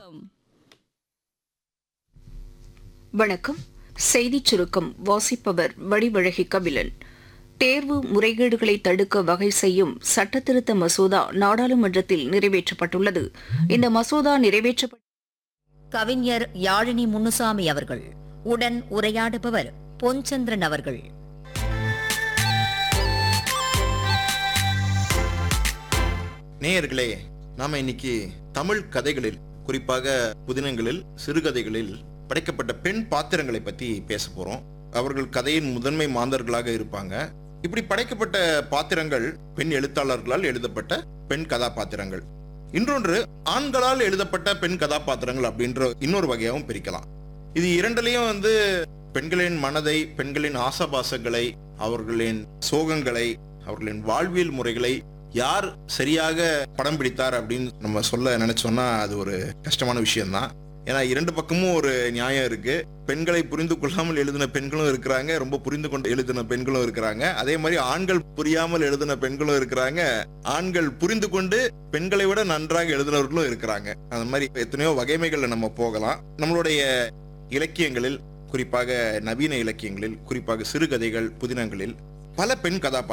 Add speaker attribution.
Speaker 1: வணக்கம் செய்திச் சுருக்கம் வாசிப்பவர் வடிவழகி கபிலன் தேர்வு முறைகேடுகளை தடுக்க வகை செய்யும் சட்டத்திருத்த மசோதா நாடாளுமன்றத்தில் நிறைவேற்றப்பட்டுள்ளது இந்த மசோதா நிறைவேற்றப்பட்ட
Speaker 2: கவிஞர் யாழினி முன்னுசாமி அவர்கள் உடன் உரையாடுபவர் பொன்சந்திரன் அவர்கள்
Speaker 3: நேயர்களே நாம இன்னைக்கு தமிழ் கதைகளில் குறிப்பாக புதினங்களில் சிறுகதைகளில் படைக்கப்பட்ட பெண் பாத்திரங்களை பத்தி பேச போறோம் அவர்கள் கதையின் முதன்மை மாந்தர்களாக இருப்பாங்க இப்படி படைக்கப்பட்ட பாத்திரங்கள் பெண் எழுத்தாளர்களால் எழுதப்பட்ட பெண் கதாபாத்திரங்கள் இன்னொன்று ஆண்களால் எழுதப்பட்ட பெண் கதாபாத்திரங்கள் அப்படின்ற இன்னொரு வகையாகவும் பிரிக்கலாம் இது இரண்டுலயும் வந்து பெண்களின் மனதை பெண்களின் ஆசாபாசங்களை அவர்களின் சோகங்களை அவர்களின் வாழ்வியல் முறைகளை யார் சரியாக படம் பிடித்தார் அப்படின்னு நம்ம சொல்ல நினைச்சோம்னா அது ஒரு கஷ்டமான விஷயம்தான் ஏன்னா இரண்டு பக்கமும் ஒரு நியாயம் இருக்கு பெண்களை புரிந்து கொள்ளாமல் எழுதின பெண்களும் இருக்கிறாங்க ரொம்ப புரிந்து கொண்டு எழுதின பெண்களும் இருக்கிறாங்க அதே மாதிரி ஆண்கள் புரியாமல் எழுதின பெண்களும் இருக்கிறாங்க ஆண்கள் புரிந்து கொண்டு பெண்களை விட நன்றாக எழுதினவர்களும் இருக்கிறாங்க அந்த மாதிரி எத்தனையோ வகைமைகள்ல நம்ம போகலாம் நம்மளுடைய இலக்கியங்களில் குறிப்பாக நவீன இலக்கியங்களில் குறிப்பாக சிறுகதைகள் புதினங்களில் பல பெண் கதாபாத்திரங்கள்